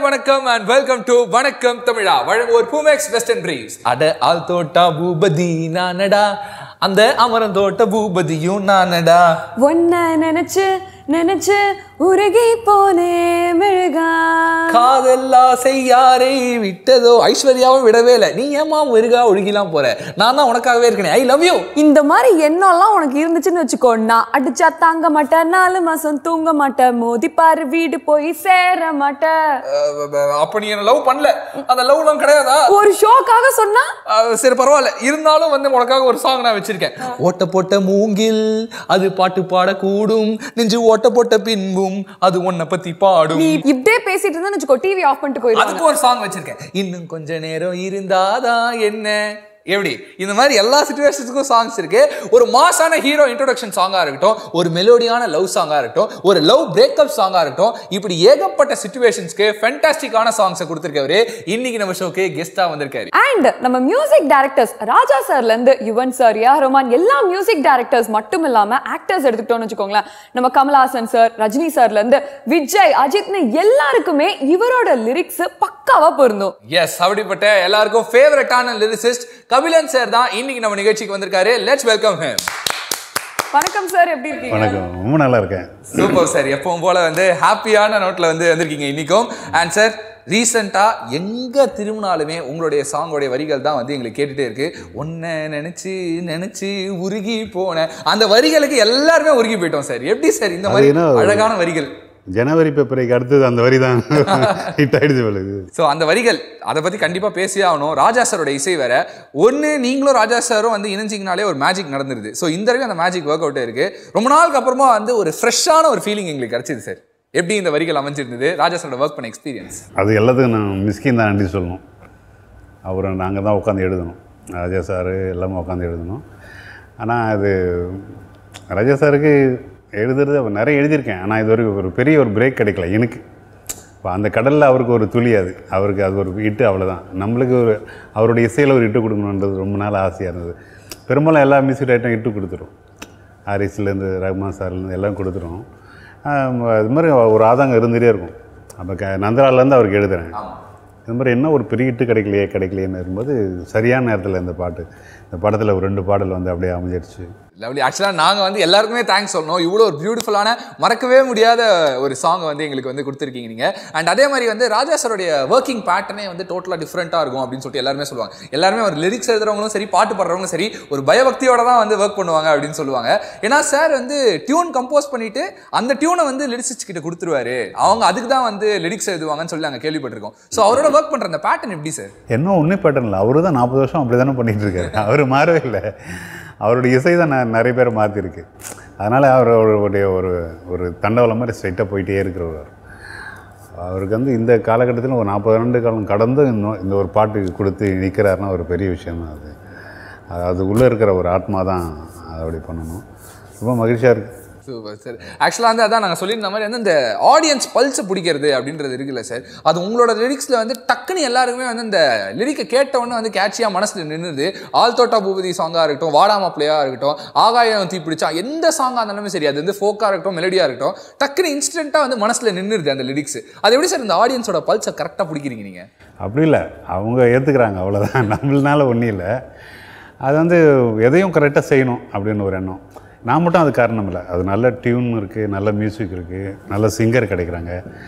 வணக்கம் and welcome to வணக்கம் தமிழா வழங்குவோர் பூமெக்ஸ் வெஸ்டர்ன் பிரீவ்ஸ் அட ஆல் தோட்டா பூபதி நானடா அந்த அமரம் தோட்ட பூபதியும் நானடா ஒன்ன நினைச்சு நினைச்சு உருகி போனே மெழுகா காதல்லா செய்யாரே விட்டதோ ஐஸ்வர்யாவும் விடவே இல்லை நீ ஏமா முருகா ஒழுகிலாம் போற நான் தான் உனக்காகவே இருக்கேன் ஐ லவ் யூ இந்த மாதிரி எண்ணம்லாம் உனக்கு இருந்துச்சுன்னு வச்சுக்கோ நான் அடிச்சா தாங்க மாட்டேன் நாலு மாசம் தூங்க மாட்டேன் மோதிப்பாரு வீடு போய் சேர மாட்டேன் அப்ப நீ என்ன லவ் பண்ணல அந்த லவ்லாம் கிடையாதா ஒரு ஷோக்காக சொன்னா அஹ் சரி பரவாயில்ல இருந்தாலும் வந்து உனக்காக ஒரு சாங் நான் வச்சிருக்கேன் ஓட்ட போட்ட மூங்கில் அது பாட்டு பாடக்கூடும் நெஞ்சு ஓட்ட போட்ட பின்பும் அது உன்னை பத்தி பாடும் நீ இப்படியே பேசிட்டு இருந்தா வச்சுக்கோ டிவி ஆஃப் பண்ணிட்டு போயிடுவாங்க அதுக்கு ஒரு சாங் வச்சிருக்கேன் இன்னும் கொஞ்ச நேரம் இருந்தாதான் என்ன எப்படி இந்த மாதிரி எல்லா சுச்சுவேஷன்ஸுக்கும் சாங்ஸ் இருக்கு ஒரு மாசான ஹீரோ இன்ட்ரோடக்ஷன் சாங்கா இருக்கட்டும் ஒரு மெலோடியான லவ் சாங்கா இருக்கட்டும் ஒரு லவ் பிரேக்கப் சாங்கா இருக்கட்டும் இப்படி ஏகப்பட்ட சுச்சுவேஷன்ஸ்க்கு ஃபென்டாஸ்டிக்கான சாங்ஸை கொடுத்துருக்கவரு இன்னைக்கு நம்ம ஷோக்கு கெஸ்டா வந்திருக்காரு அண்ட் நம்ம மியூசிக் டைரக்டர்ஸ் ராஜா சார்ல இருந்து யுவன் சார் யா ரஹ்மான் எல்லா மியூசிக் டைரக்டர்ஸ் மட்டும் இல்லாம ஆக்டர்ஸ் எடுத்துக்கிட்டோம்னு வச்சுக்கோங்களேன் நம்ம கமல்ஹாசன் சார் ரஜினி சார்ல இருந்து விஜய் அஜித்னு எல்லாருக்குமே இவரோட லிரிக்ஸ் பக்காவா பொருந்தும் எஸ் அப்படிப்பட்ட எல்லாருக்கும் ஃபேவரட்டான லிரிசிஸ்ட் கபிலன் சார் தான் இன்னைக்கு நம்ம நிகழ்ச்சிக்கு வந்திருக்காரு லெட்ஸ் வெல்கம் ஹிம் வணக்கம் சார் எப்படி இருக்கீங்க வணக்கம் ரொம்ப நல்லா இருக்கேன் சூப்பர் சார் எப்பவும் போல வந்து ஹாப்பியான நோட்ல வந்து வந்திருக்கீங்க இன்னைக்கும் அண்ட் சார் ரீசெண்டாக எங்கே திரும்பினாலுமே உங்களுடைய சாங்கோடைய வரிகள் தான் வந்து எங்களுக்கு கேட்டுட்டே இருக்கு ஒன்றை நினச்சி நினச்சி உருகி போன அந்த வரிகளுக்கு எல்லாருமே உருகி போயிட்டோம் சார் எப்படி சார் இந்த மாதிரி அது என்ன- அழகான வரிகள் ஜனவரி பிப்ரவரிக்கு அடுத்தது அந்த வரி தான் ஹிட் ஆயிடுச்சு போலுது ஸோ அந்த வரிகள் அதை பற்றி கண்டிப்பாக பேசியே ஆகணும் ராஜா சாரோட இசை வேற ஒன்று நீங்களும் ராஜா சாரும் வந்து இணைஞ்சிங்கனாலே ஒரு மேஜிக் நடந்துருது ஸோ இந்த வரைக்கும் அந்த மேஜிக் ஒர்க் அவுட் இருக்கு ரொம்ப நாளுக்கு அப்புறமா வந்து ஒரு ஃப்ரெஷ்ஷான ஒரு ஃபீலிங் எங்களுக்கு கிடைச்சிது சார் எப்படி இந்த வரிகள் அமைஞ்சிருந்தது ராஜா சாரோட ஒர்க் பண்ண எக்ஸ்பீரியன்ஸ் அது எல்லாத்துக்கும் நான் மிஸ்கின் தான் நன்றி சொல்லணும் அவரை நாங்கள் தான் உட்காந்து எழுதணும் ராஜா சார் எல்லாமே உட்காந்து எழுதணும் ஆனால் அது ராஜா சாருக்கு எழுதுறது அவர் நிறைய எழுதியிருக்கேன் ஆனால் இது வரைக்கும் ஒரு பெரிய ஒரு பிரேக் கிடைக்கல எனக்கு இப்போ அந்த கடலில் அவருக்கு ஒரு துளி அது அவருக்கு அது ஒரு இட்டு அவ்வளோதான் நம்மளுக்கு ஒரு அவருடைய இசையில் ஒரு இட்டு கொடுக்கணுன்றது ரொம்ப நாள் ஆசையாக இருந்தது பெரும்பாலும் எல்லா மியூசிக் ஐட்டம் இட்டு கொடுத்துரும் ஹாரிஸ்லேருந்து ரஹ்மான் சார்லேருந்து எல்லாம் கொடுத்துரும் ஆஹ் இது மாதிரி ஒரு ஆதங்கம் இருந்துகிட்டே இருக்கும் அப்போ க நந்தராலேருந்து அவருக்கு எழுதுறேன் இது மாதிரி என்ன ஒரு பெரிய இட்டு கிடைக்கலையே கிடைக்கலையேன்னு இருக்கும்போது சரியான நேரத்தில் இந்த பாட்டு இந்த படத்தில் ஒரு ரெண்டு பாடல் வந்து அப்படியே அமைஞ்சிருச்சு லவ்லி ஆக்சுவலாக நாங்கள் வந்து எல்லாருக்குமே தேங்க்ஸ் சொல்லணும் இவ்வளோ ஒரு பியூட்டிஃபுல்லான மறக்கவே முடியாத ஒரு சாங் வந்து எங்களுக்கு வந்து கொடுத்துருக்கீங்க நீங்கள் அண்ட் அதே மாதிரி வந்து ராஜா சாரோடைய ஒர்க்கிங் பேட்டர்னே வந்து டோட்டலாக டிஃப்ரெண்ட்டாக இருக்கும் அப்படின்னு சொல்லிட்டு எல்லாருமே சொல்லுவாங்க எல்லாருமே ஒரு லிரிக்ஸ் எழுதுறவங்களும் சரி பாட்டு பாடுறவங்களும் சரி ஒரு பயபக்தியோட தான் வந்து ஒர்க் பண்ணுவாங்க அப்படின்னு சொல்லுவாங்க ஏன்னா சார் வந்து டியூன் கம்போஸ் பண்ணிட்டு அந்த டியூனை வந்து லிரிக்ஸ் கிட்ட கொடுத்துருவாரு அவங்க அதுக்கு தான் வந்து லிரிக்ஸ் எழுதுவாங்கன்னு சொல்லி நாங்கள் கேள்விப்பட்டிருக்கோம் ஸோ அவரோட ஒர்க் பண்ணுற அந்த பேட்டர்ன் எப்படி சார் என்ன ஒன்றும் பேட்டர்ன் இல்லை அவரு தான் நாற்பது வருஷம் அப்படி தானே பண்ணிகிட்டு இருக்காரு அவர் மாறவே இல்லை அவருடைய இசை தான் நான் நிறைய பேர் மாற்றிருக்கு அதனால் அவர் அவருடைய ஒரு ஒரு தண்டவளம் மாதிரி ஸ்ட்ரைட்டாக போயிட்டே இருக்கிறவர் அவருக்கு வந்து இந்த காலகட்டத்தில் ஒரு நாற்பது ஆண்டு காலம் கடந்து இன்னும் இந்த ஒரு பாட்டு கொடுத்து நிற்கிறாருன்னா ஒரு பெரிய விஷயம் தான் அது அது அதுக்குள்ளே இருக்கிற ஒரு ஆத்மா தான் அதை அப்படி பண்ணணும் ரொம்ப மகிழ்ச்சியாக இருக்குது சூப்பர் சார் ஆக்சுவலாக வந்து அதான் நாங்கள் சொல்லியிருந்த மாதிரி வந்து இந்த ஆடியன்ஸ் பல்ஸை பிடிக்கிறது அப்படின்றது இருக்குல்ல சார் அது உங்களோட லிரிக்ஸில் வந்து டக்குன்னு எல்லாருக்குமே வந்து இந்த லிரிக்கை கேட்டவுடனே வந்து கேட்சியாக மனசில் நின்றுது ஆல் தோட்டா பூபதி சாங்காக இருக்கட்டும் வாடாமா பிள்ளையாக இருக்கட்டும் ஆகாயம் தீ பிடிச்சா எந்த சாங்காக இருந்தாலுமே சரி அது வந்து ஃபோக்காக இருக்கட்டும் மெலடியாக இருக்கட்டும் டக்குன்னு இன்ஸ்டண்ட்டாக வந்து மனசில் நின்றுது அந்த லிரிக்ஸ் அது எப்படி சார் இந்த ஆடியன்ஸோட பல்ஸை கரெக்டாக பிடிக்கிறீங்க நீங்கள் அப்படி இல்லை அவங்க ஏற்றுக்கிறாங்க அவ்வளோதான் நம்மளால ஒன்றும் இல்லை அது வந்து எதையும் கரெக்டாக செய்யணும் அப்படின்னு ஒரு எண்ணம் நான் மட்டும் அது காரணம் இல்லை அது நல்ல டியூன் இருக்குது நல்ல மியூசிக் இருக்குது நல்ல சிங்கர் கிடைக்கிறாங்க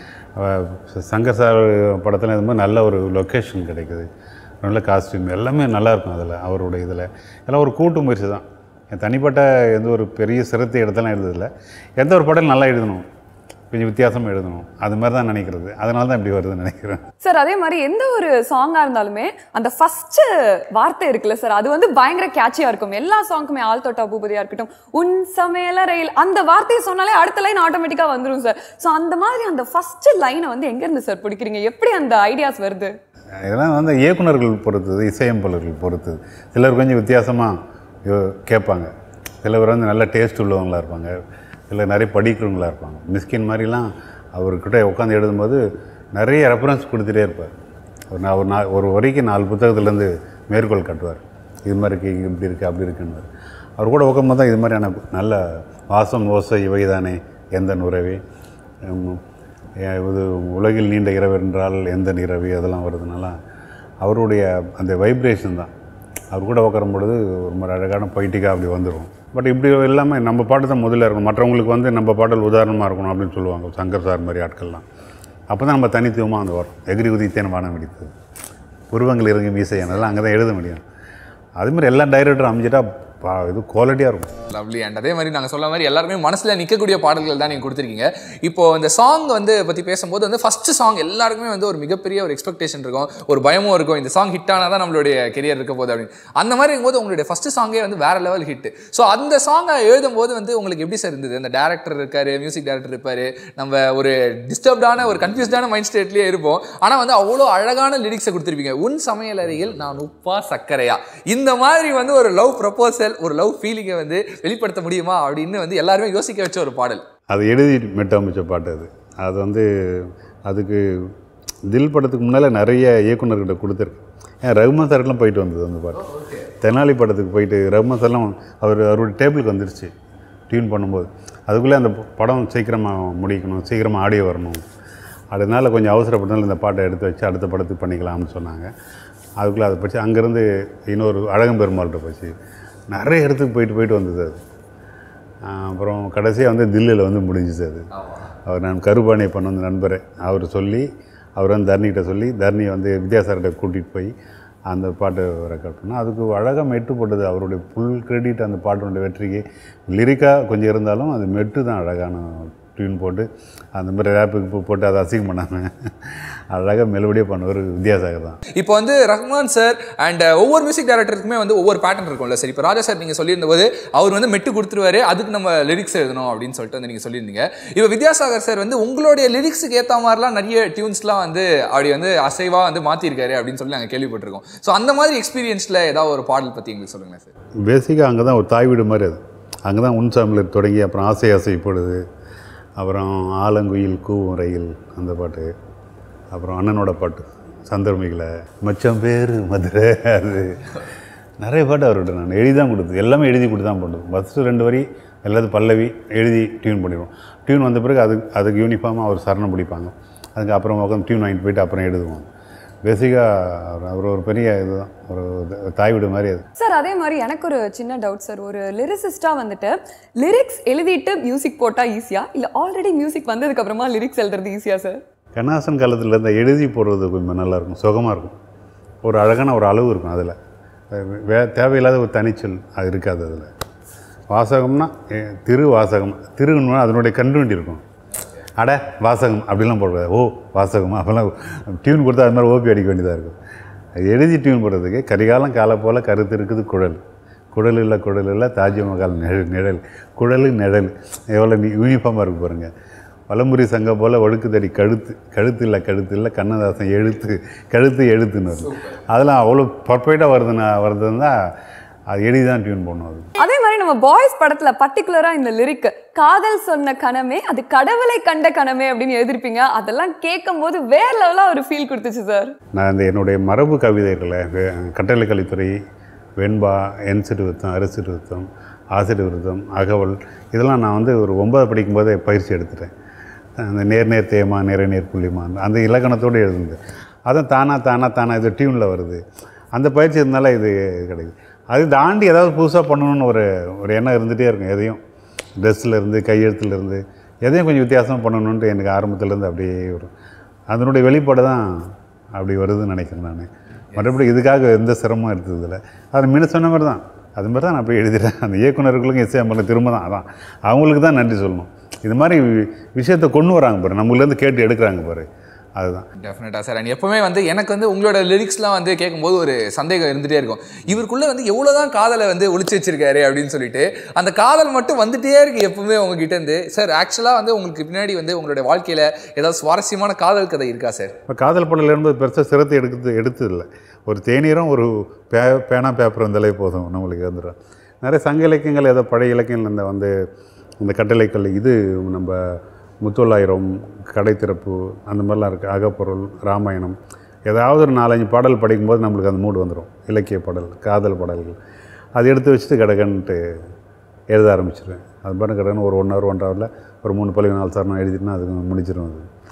அஹ் சங்கர் சார் படத்தில் இது மாதிரி நல்ல ஒரு லொக்கேஷன் கிடைக்குது நல்ல காஸ்டியூம் எல்லாமே நல்லா இருக்கும் அதில் அவருடைய இதில் எல்லாம் ஒரு கூட்டு முயற்சி தான் என் தனிப்பட்ட எந்த ஒரு பெரிய சிரத்தை இடத்தெல்லாம் எழுதுதில்ல எந்த ஒரு படம் நல்லா எழுதணும் கொஞ்சம் வித்தியாசமாக எழுதணும் அது மாதிரி தான் நினைக்கிறது அதனால தான் இப்படி வருதுன்னு நினைக்கிறேன் சார் அதே மாதிரி எந்த ஒரு சாங்கா இருந்தாலுமே அந்த ஃபர்ஸ்ட் வார்த்தை இருக்குல்ல சார் அது வந்து பயங்கர கேட்சியா இருக்கும் எல்லா சாங்க்குமே ஆல் தொட்டா பூபதியா இருக்கட்டும் உன் சமையல ரயில் அந்த வார்த்தையை சொன்னாலே அடுத்த லைன் ஆட்டோமேட்டிக்கா வந்துரும் சார் ஸோ அந்த மாதிரி அந்த ஃபர்ஸ்ட் லைனை வந்து எங்க இருந்து சார் பிடிக்கிறீங்க எப்படி அந்த ஐடியாஸ் வருது இதெல்லாம் வந்து இயக்குனர்கள் பொறுத்தது இசையமைப்பாளர்கள் பொறுத்தது சிலர் கொஞ்சம் வித்தியாசமாக கேட்பாங்க சிலர் வந்து நல்ல டேஸ்ட் உள்ளவங்களா இருப்பாங்க சிலர் நிறைய படிக்கிறவங்களா இருப்பாங்க மிஸ்கின் மாதிரிலாம் அவர்கிட்ட உட்காந்து எழுதும்போது நிறைய ரெஃபரன்ஸ் கொடுத்துட்டே இருப்பார் ஒரு நா ஒரு நா ஒரு வரைக்கு நாலு புத்தகத்துலேருந்து மேற்கோள் காட்டுவார் இது மாதிரி இருக்கு இங்க இப்படி இருக்குது அப்படி இருக்குன்னு அவர் கூட உட்காந்து தான் இது மாதிரியான நல்ல வாசம் ஓசை இவைதானே எந்த நுறவே உம், ஏ- இது உலகில் நீண்ட இரவு என்றால் எந்த நிறவி அதெல்லாம் வருதுனால அவருடைய அந்த வைப்ரேஷன் தான் அவர் கூட உட்காரும் பொழுது ஒரு மாதிரி அழகான பொய்ட்டிக்காக அப்படி வந்துடும் பட் இப்படி எல்லாமே நம்ம பாட்டு தான் முதல்ல இருக்கணும் மற்றவங்களுக்கு வந்து நம்ம பாடல் உதாரணமாக இருக்கணும் அப்படின்னு சொல்லுவாங்க சங்கர் சார் மாதிரி ஆட்கள்லாம் அப்போ தான் நம்ம தனித்துவமாக அந்த வரும் எகிரி உதித்தேன் வானம் வெடித்தது உருவங்கள் இறங்கி மீசை அதெல்லாம் அங்கே தான் எழுத முடியும் அதுமாதிரி எல்லா டைரக்டரும் அமைஞ்சிட்டா பா இது குவாலிட்டியாக இருக்கும் லவ்லி அண்ட் அதே மாதிரி நாங்கள் சொல்ல மாதிரி எல்லாருமே மனசில் நிற்கக்கூடிய பாடல்கள் தான் நீங்கள் கொடுத்துருக்கீங்க இப்போ இந்த சாங் வந்து பற்றி பேசும்போது வந்து ஃபர்ஸ்ட் சாங் எல்லாருக்குமே வந்து ஒரு மிகப்பெரிய ஒரு எக்ஸ்பெக்டேஷன் இருக்கும் ஒரு பயமும் இருக்கும் இந்த சாங் ஹிட் ஆனால் தான் நம்மளுடைய கெரியர் இருக்க போகுது அப்படின்னு அந்த மாதிரி இருக்கும்போது உங்களுடைய ஃபர்ஸ்ட் சாங்கே வந்து வேற லெவல் ஹிட் ஸோ அந்த சாங்கை எழுதும்போது வந்து உங்களுக்கு எப்படி சார் இருந்தது அந்த டேரக்டர் இருக்காரு மியூசிக் டேரக்டர் இருப்பாரு நம்ம ஒரு டிஸ்டர்ப்டான ஒரு கன்ஃபியூஸ்டான மைண்ட் ஸ்டேட்லேயே இருப்போம் ஆனால் வந்து அவ்வளோ அழகான லிரிக்ஸை கொடுத்துருப்பீங்க உன் சமையல் அறையில் நான் உப்பா சர்க்கரையா இந்த மாதிரி வந்து ஒரு லவ் ப்ரப்போசல் ஒரு லவ் ஃபீலிங்கை வந்து வெளிப்படுத்த முடியுமா அப்படின்னு வந்து எல்லாருமே யோசிக்க வச்ச ஒரு பாடல் அது எழுதி மெட்டமைச்ச பாட்டு அது அது வந்து அதுக்கு தில் படத்துக்கு முன்னால் நிறைய இயக்குனர்கிட்ட கொடுத்துருக்கு ஏன் ரகுமான் சார்க்கெலாம் போயிட்டு வந்தது அந்த பாட்டு தெனாலி படத்துக்கு போயிட்டு ரகுமான் சார்லாம் அவர் அவருடைய டேபிளுக்கு வந்துருச்சு டியூன் பண்ணும்போது அதுக்குள்ளே அந்த படம் சீக்கிரமாக முடிக்கணும் சீக்கிரமாக ஆடியோ வரணும் அதனால கொஞ்சம் அவசரப்பட்டனால இந்த பாட்டை எடுத்து வச்சு அடுத்த படத்துக்கு பண்ணிக்கலாம்னு சொன்னாங்க அதுக்குள்ளே அதை பற்றி அங்கேருந்து இன்னொரு அழகம் பெருமாள்கிட்ட போச்சு நிறைய இடத்துக்கு போயிட்டு போயிட்டு வந்தது அது ஆஹ் அப்புறம் கடைசியாக வந்து தில்லியில் வந்து முடிஞ்சுச்சு அது அவர் நான் கருபாணியை பண்ண வந்த நண்பர் அவர் சொல்லி அவர் வந்து தர்ணிகிட்ட சொல்லி தர்ணியை வந்து வித்யாசார்கிட்ட கூட்டிகிட்டு போய் அந்த பாட்டு ரெக்கார்ட் பண்ணால் அதுக்கு அழகாக மெட்டு போட்டது அவருடைய ஃபுல் கிரெடிட் அந்த பாட்டோட வெற்றிக்கு லிரிக்காக கொஞ்சம் இருந்தாலும் அது மெட்டு தான் அழகான டியூன் போட்டு அந்த மாதிரி ரேப்புக்கு போட்டு அதை அசிங்கம் பண்ணாமல் அழகாக மெலோடியாக பண்ணவர் வித்யாசாகர் தான் இப்போ வந்து ரஹ்மான் சார் அண்ட் ஒவ்வொரு மியூசிக் டைரக்டருக்குமே வந்து ஒவ்வொரு பேட்டர்ன் இருக்கும்ல சரி இப்போ ராஜா சார் நீங்கள் சொல்லியிருந்த போது அவர் வந்து மெட்டு கொடுத்துருவாரு அதுக்கு நம்ம லிரிக்ஸ் எழுதணும் அப்படின்னு சொல்லிட்டு வந்து நீங்கள் சொல்லியிருந்தீங்க இப்போ வித்யாசாகர் சார் வந்து உங்களுடைய லிரிக்ஸுக்கு ஏற்ற மாதிரிலாம் நிறைய டியூன்ஸ்லாம் வந்து அப்படி வந்து அசைவாக வந்து மாற்றிருக்காரு அப்படின்னு சொல்லி நாங்கள் கேள்விப்பட்டிருக்கோம் ஸோ அந்த மாதிரி எக்ஸ்பீரியன்ஸில் ஏதாவது ஒரு பாடல் பற்றி எங்களுக்கு சொல்லுங்களேன் சார் பேசிக்காக அங்கே தான் ஒரு தாய் வீடு மாதிரி அது அங்கே தான் உன்சாமிலர் தொடங்கி அப்புறம் ஆசை ஆசைப்படுது அப்புறம் ஆலங்குயில் கூவும் ரயில் அந்த பாட்டு அப்புறம் அண்ணனோட பாட்டு சந்திரமிகில் மச்சம் பேர் மதுரை அது நிறைய பாட்டு அவர்கிட்ட நான் எழுதி தான் கொடுத்து எல்லாமே எழுதி கொடுத்து தான் பண்ணுறது ஃபஸ்ட்டு ரெண்டு வரி எல்லாத்தையும் பல்லவி எழுதி டியூன் பண்ணிடுவோம் டியூன் வந்த பிறகு அதுக்கு அதுக்கு யூனிஃபார்மாக அவர் சரணம் பிடிப்பாங்க அதுக்கு அப்புறம் உட்காந்து டியூன் வாங்கிட்டு போயிட்டு அப்புறம் எழுதுவோம் பேசிக்காக அவர் ஒரு பெரிய இதுதான் ஒரு தாய் வீடு மாதிரி அது சார் அதே மாதிரி எனக்கு ஒரு சின்ன டவுட் சார் ஒரு லிரிசிஸ்டா வந்துட்டு லிரிக்ஸ் எழுதிட்டு மியூசிக் போட்டா ஈஸியா இல்ல ஆல்ரெடி மியூசிக் வந்ததுக்கு அப்புறமா லிரிக்ஸ் எழுதுறது ஈஸியா சார் கண்ணாசன் காலத்தில் இருந்த எழுதி போடுறது கொஞ்சம் நல்லாயிருக்கும் சுகமாக இருக்கும் ஒரு அழகான ஒரு அளவு இருக்கும் அதில் வே தேவையில்லாத ஒரு தனிச்சொல் அது இருக்காது அதில் வாசகம்னா எ, திரு வாசகம் திருன்னா அதனுடைய கண்டுவண்டி இருக்கும் அட வாசகம் அப்படிலாம் போடக்கூடாது ஓ வாசகம் அப்போல்லாம் டியூன் கொடுத்தா அது மாதிரி ஓபி அடிக்க வேண்டியதாக இருக்கும் அது எழுதி டியூன் போடுறதுக்கு கரிகாலம் காலை போல் கருத்து இருக்குது குழல் குடல் இல்லை குடல் இல்லை தாஜ்மஹால் நிழல் நிழல் குழல் நிழல் எவ்வளோ யூனிஃபார்மாக இருக்கு பாருங்கள் வலம்புரி சங்கம் போல் ஒழுக்குதடி கழுத்து கழுத்து இல்லை கழுத்து இல்லை கண்ணதாசன் எழுத்து கழுத்து எழுத்துன்னு வரும் அதெல்லாம் அவ்வளோ பர்ஃபெக்டாக வருதுன்னா வருதுன்னா அது எழுதி தான் டியூன் பண்ணும் அது அதே மாதிரி நம்ம பாய்ஸ் படத்துல பர்டிகுலரா இந்த லிரிக் காதல் சொன்ன கனமே அது கடவுளை கண்ட கனமே அப்படின்னு எழுதிருப்பீங்க அதெல்லாம் கேட்கும் போது வேற லெவலா ஒரு ஃபீல் கொடுத்துச்சு சார் நான் இந்த என்னுடைய மரபு கவிதைகளை வே- கட்டளை கலித்துறை வெண்பா என்சிட்டு விருத்தம் அரிசிட்டு விருத்தம் ஆசிட்டு விருத்தம் அகவல் இதெல்லாம் நான் வந்து ஒரு ஒன்பது படிக்கும்போதே பயிற்சி எடுத்துட்டேன் அந்த நேர் நேர் தேமா நேர நேர் புள்ளிமா அந்த இலக்கணத்தோடு எழுதுனது அதான் தானா தானா தானா இது டியூனில் வருது அந்த பயிற்சி இருந்தால இது கிடைக்குது அது தாண்டி ஏதாவது புதுசாக பண்ணணும்னு ஒரு ஒரு எண்ணம் இருந்துகிட்டே இருக்கும் எதையும் ட்ரெஸ்ஸில் இருந்து கையெழுத்துல இருந்து எதையும் கொஞ்சம் வித்தியாசம் பண்ணணுன்ட்டு எனக்கு ஆரம்பத்துலேருந்து அப்படியே வரும் அதனுடைய வெளிப்பாடு தான் அப்படி வருதுன்னு நினைக்கிறேன் நான் மற்றபடி இதுக்காக எந்த சிரமம் எடுத்ததில்ல அது முன்ன சொன்ன மாதிரி தான் அது மாதிரி தான் நான் அப்படியே எழுதிட்டேன் அந்த இயக்குனர்களுக்கும் இசையமைப்பில் திரும்ப தான் அதான் அவங்களுக்கு தான் நன்றி சொல்லணும் இது மாதிரி வி- விஷயத்தை கொண்டு வராங்க பாரு நம்மளேருந்து கேட்டு எடுக்கிறாங்க பாரு அதுதான் டெஃபினட்டாக சார் அண்ட் எப்பவுமே வந்து எனக்கு வந்து உங்களோட லிரிக்ஸ்லாம் வந்து கேட்கும்போது ஒரு சந்தேகம் இருந்துகிட்டே இருக்கும் இவருக்குள்ளே வந்து எவ்வளோதான் காதலை வந்து ஒளிச்சு வச்சிருக்காரு அப்படின்னு சொல்லிட்டு அந்த காதல் மட்டும் வந்துட்டே இருக்கு எப்பவுமே உங்ககிட்ட இருந்து சார் ஆக்சுவலாக வந்து உங்களுக்கு பின்னாடி வந்து உங்களுடைய வாழ்க்கையில் ஏதாவது சுவாரஸ்யமான காதல் கதை இருக்கா சார் இப்போ காதல் படல என்பது பெருசாக சிரத்தை எடுக்கிறது எடுத்ததில்லை ஒரு தேநீரும் ஒரு பே பேனா பேப்பர் இருந்தாலே போதும் நம்மளுக்கு வந்துடும் நிறைய சங்க இலக்கியங்கள் ஏதோ பழைய இலக்கியங்கள் இந்த வந்து இந்த கட்டளைக்கல் இது நம்ம முத்தொள்ளாயிரம் கடை திறப்பு அந்த மாதிரிலாம் இருக்குது அகப்பொருள் ராமாயணம் ஏதாவது ஒரு நாலஞ்சு பாடல் படிக்கும்போது நம்மளுக்கு அந்த மூடு வந்துடும் இலக்கிய பாடல் காதல் பாடல்கள் அது எடுத்து வச்சுட்டு கடகன்ட்டு எழுத ஆரம்பிச்சிடுவேன் அது பாட்டு கடகன்னு ஒரு ஒன் ஹவர் ஒன் ஹவரில் ஒரு மூணு பள்ளி நாலு சரணம் எழுதிட்டுனா அதுக்கு முடிச்சிடும் அது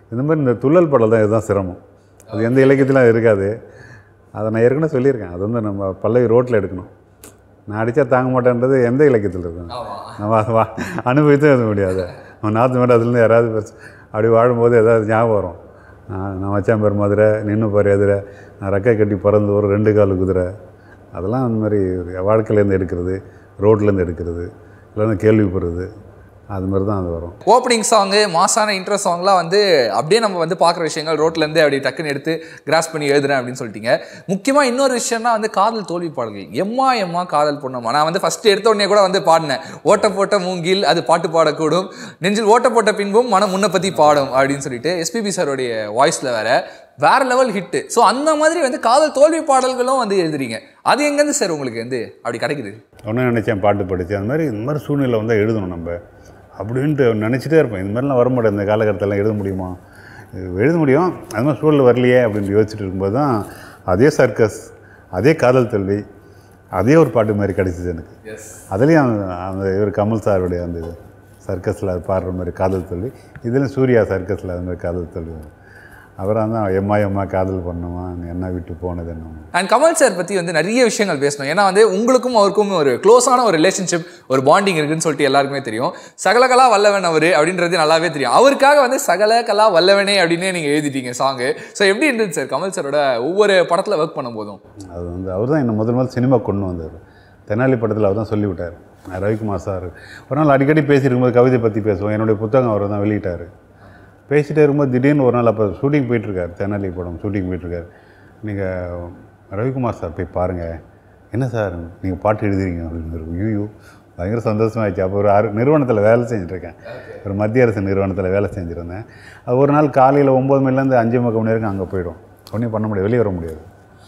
இந்த மாதிரி இந்த துள்ளல் படம் தான் இதுதான் சிரமம் அது எந்த இலக்கியத்திலும் இருக்காது அதை நான் ஏற்கனவே சொல்லியிருக்கேன் அது வந்து நம்ம பல்லவி ரோட்டில் எடுக்கணும் நான் அடித்தா தாங்க மாட்டேன்றது எந்த இலக்கியத்தில் இருக்கும் நம்ம அதை வா அனுபவித்தே எழுத முடியாது அவன் நாற்று மேடம் அதுலேருந்து யாராவது பேச அப்படி வாழும்போது ஏதாவது ஞாபகம் வரும் நான் நான் வச்சான் பேர் மதுரை நின்று பாரு எதிர நான் ரெக்கை கட்டி பறந்து ஒரு ரெண்டு கால் குதிரை அதெல்லாம் அந்த மாதிரி வாழ்க்கையிலேருந்து எடுக்கிறது ரோட்லேருந்து எடுக்கிறது இல்லைன்னா கேள்விப்படுறது அது மாதிரி தான் அது வரும் ஓப்பனிங் சாங்கு மாசான இன்ட்ரோ சாங்லாம் வந்து அப்படியே நம்ம வந்து பார்க்குற விஷயங்கள் ரோட்லேருந்து அப்படி டக்குன்னு எடுத்து கிராஸ் பண்ணி எழுதுறேன் அப்படின்னு சொல்லிட்டீங்க முக்கியமாக இன்னொரு விஷயம்னா வந்து காதல் தோல்வி பாடல்கள் எம்மா எம்மா காதல் பொண்ணம்மா நான் வந்து ஃபஸ்ட்டு எடுத்த உடனே கூட வந்து பாடினேன் ஓட்ட போட்ட மூங்கில் அது பாட்டு பாடக்கூடும் நெஞ்சில் ஓட்ட போட்ட பின்பும் மனம் முன்ன பற்றி பாடும் அப்படின்னு சொல்லிட்டு எஸ்பிபி சாரோடைய வாய்ஸில் வேற வேற லெவல் ஹிட்டு ஸோ அந்த மாதிரி வந்து காதல் தோல்வி பாடல்களும் வந்து எழுதுறீங்க அது எங்கேருந்து சார் உங்களுக்கு வந்து அப்படி கிடைக்குது ஒன்றும் நினச்சேன் பாட்டு படித்து அந்த மாதிரி இந்த மாதிரி சூழ்நிலை வந்து எழுதணும் நம்ம அப்படின்ட்டு நினச்சிட்டே இருப்பேன் இந்த மாதிரிலாம் வர மாட்டேன் இந்த காலகட்டத்தில் எழுத முடியுமா இது எழுத முடியும் அது மாதிரி சூழல் வரலையே அப்படின்னு யோசிச்சுட்டு இருக்கும்போது தான் அதே சர்க்கஸ் அதே காதல் தோல்வி அதே ஒரு பாட்டு மாதிரி கிடச்சிது எனக்கு எஸ் அதுலேயும் அந்த அந்த இவர் கமல் சாருடைய அந்த இது சர்க்கஸில் பாடுற மாதிரி காதல் தோல்வி இதுலேயும் சூர்யா சர்க்கஸில் அது மாதிரி காதல் தோல்வி வரும் அப்புறம் தான் எம்மா எம்மா காதல் பண்ணுமா நீ என்ன விட்டு போனது என்ன அண்ட் கமல் சார் பற்றி வந்து நிறைய விஷயங்கள் பேசணும் ஏன்னா வந்து உங்களுக்கும் அவருக்கும் ஒரு க்ளோஸான ஒரு ரிலேஷன்ஷிப் ஒரு பாண்டிங் இருக்குன்னு சொல்லிட்டு எல்லாருக்குமே தெரியும் சகலகலா வல்லவன் அவர் அப்படின்றது நல்லாவே தெரியும் அவருக்காக வந்து சகலகலா வல்லவனே அப்படின்னே நீங்கள் எழுதிட்டீங்க சாங்கு ஸோ எப்படி இருந்தது சார் கமல் சாரோட ஒவ்வொரு படத்தில் ஒர்க் பண்ணும்போதும் அது வந்து அவர் தான் என்னை முதல் முதல் சினிமா கொண்டு வந்தார் தெனாலி படத்தில் அவர் தான் சொல்லிவிட்டார் நான் ரவிக்குமார் சார் ஒரு நாள் அடிக்கடி பேசிட்டு இருக்கும்போது கவிதை பற்றி பேசுவோம் என்னுடைய புத்தகம் அவர் தான் வெளியிட்டார் பேசிட்டே இருக்கும்போது திடீர்னு ஒரு நாள் அப்போ ஷூட்டிங் போயிட்டுருக்காரு தெனாலி படம் ஷூட்டிங் போயிட்டுருக்காரு நீங்கள் ரவிக்குமார் சார் போய் பாருங்கள் என்ன சார் நீங்கள் பாட்டு எழுதுறீங்க அப்படின்னு யூ பயங்கர சந்தோஷமாயிடுச்சு அப்போ ஒரு அரு நிறுவனத்தில் வேலை செஞ்சுட்ருக்கேன் ஒரு மத்திய அரசு நிறுவனத்தில் வேலை செஞ்சுருந்தேன் அது ஒரு நாள் காலையில் ஒம்பது மணிலேருந்து அஞ்சு முக்கால் மணி வரைக்கும் அங்கே போயிடும் ஒன்றும் பண்ண முடியாது வெளியே வர முடியாது